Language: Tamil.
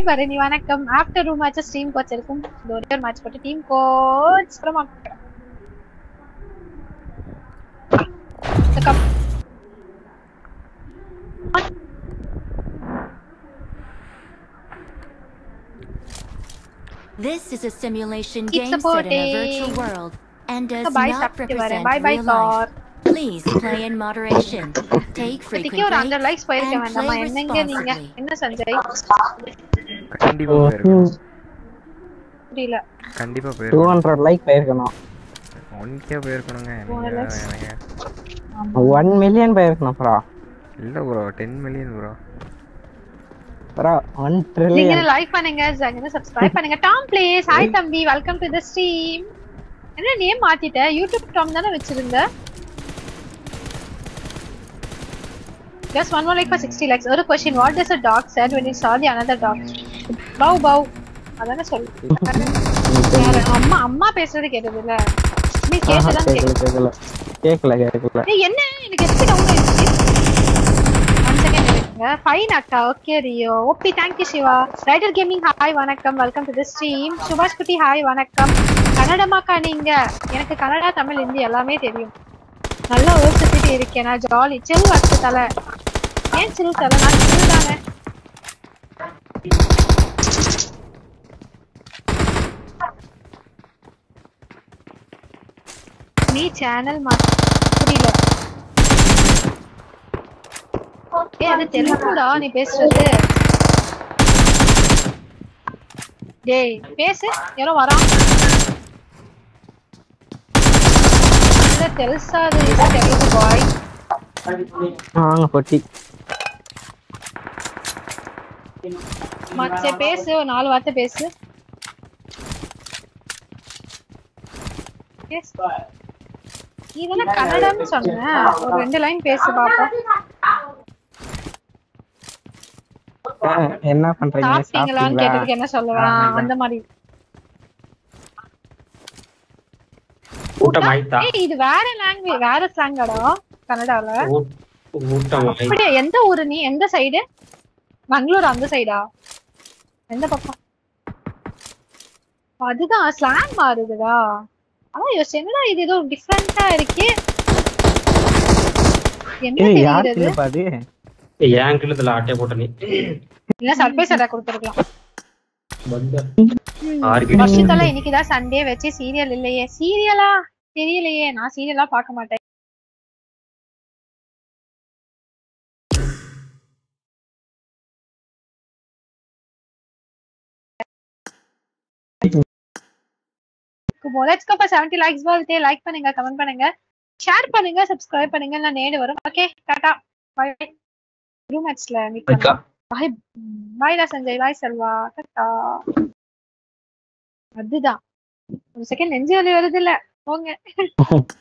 ஹாய் பரணி வணக்கம் after room matches team coach இருக்கும் இந்த ஒரே ஒரு மேட்ச் போட்டு டீம் கோச் அப்புறமா The cup. This is a simulation Keep game set in a supporting. virtual world and does Bye, not சாப்பிட்டு வரேன் represent bye bye real life. Sir Please play in moderation. Take இப்போதைக்கு frequent ஒரு ஹண்ட்ரட் breaks லைக்ஸ் போயிருக்க and வேண்டாமா play என்னங்க நீங்க responsibly. என்ன சஞ்சய் கண்டிப்பா போயிருக்கணும் புரியல கண்டிப்பா டூ போயிருக்கணும் ஹண்ட்ரட் லைக் போயிருக்கணும் ஒன் கே போயிருக்கணுங்க Two நீங்க hundred வேற likes. எனக்கு ஒன் மில்லியன் போயிருக்கணும் ப்ரோ இல்ல bro ten million bro bro one நீங்க ட்ரில்லியன் லைக் பண்ணுங்க ஜாங்க சப்ஸ்கிரைப் பண்ணுங்க டாம் ப்ளீஸ் ஹாய் தம்பி வெல்கம் டு தி ஸ்ட்ரீம் என்ன நேம் மாத்திட்ட யூடியூப் டாம் தானே வச்சிருந்த Just one more like for 60 likes. ஒரு question. What does a dog said when it saw the another dog? Bow bow. அதானே சொல்லு. வேற அம்மா அம்மா பேசுறது கேட்டது இல்ல நீ கேட்டதான் கேட்கல கேட்கல கேட்கல கேட்கல ஏய் என்ன எனக்கு எப்படி டவுன் ஆயிடுச்சு ஒன் செகண்ட் இருக்குங்க ஃபைன் அக்கா ஓகே ரியோ ஓபி thank you Siva rider gaming hi வணக்கம் welcome to the stream Subash குட்டி ஹாய் வணக்கம் கன்னடமாக்கா நீங்க எனக்கு கன்னடா தமிழ் ஹிந்தி எல்லாமே தெரியும் நல்லா ஊர் சுத்திட்டு இருக்கேன் நான் ஜாலி சில் வச்சு தலை ஏன் சில் தலை நான் சில் தானே நீ சேனல் மாத்த புரியல ஏய் அது தெலுங்குடா நீ பேசுறது டேய் பேசு யாரோ வரான் இல்ல தெலுசா அது இது தெலுங்கு பாய் வாங்க பொட்டி மச்ச பேசு ஒரு நாலு வார்த்தை பேசு பேசு. நீ தானே கன்னடம்னு சொன்ன ஒரு ரெண்டு லைன் பேசு பாப்போம் ஆ, என்ன பண்றீங்க சாப்பிட்டீங்களான்னு சாப்பிட்டீங்களா கேட்டதுக்கு என்ன சொல்லுவேன் அந்த மாதிரி ಊಟಮಾಯ್ತಾ ஏய் இது வேற லாங்குவேஜ் வேற ஸ்லாங்கடா கன்னடால ಊ- ಊಟಮಾಯ್ತಾ அப்படியே எந்த ஊரு நீ எந்த சைடு மங்களூர் அந்த சைடா எந்த பக்கம் அதுதான் ஸ்லாங் மாறுதுடா அதான் யோசிச்சு என்னடா இது ஏதோ டிஃப்ரெண்டா இருக்கு என்ன ஏய் தெரியுது யாருக்கு பாது ಏನ್ ಕೇಳಿದಲ್ಲ ಆಟೆ ಕೊಟ್ಟನಿ இல்ல சர்ப்ரைஸ் அடா கொடுத்துருக்கலாம் ಬಂದ ಆರ್கிட் வருஷத்துல இன்னைக்குதான் சண்டே வச்சு சீரியல் இல்லையே சீரியலா தெரியலையே நான் சீரியலா பார்க்க மாட்டேன் let's go for 70 likes birthday like பண்ணுங்க கமெண்ட் பண்ணுங்க ஷேர் பண்ணுங்க சப்ஸ்கிரைப் பண்ணுங்க நான் நேடு வரும் ஓகே டாடா பை ரூம் மேட்ச்ல மீட் பண்ணலாம் பாய் பாய்டா சஞ்சய் பாய் செல்வா டாடா அதுதான் ஒரு செகண்ட் நெஞ்சு வலி வருது இல்ல போங்க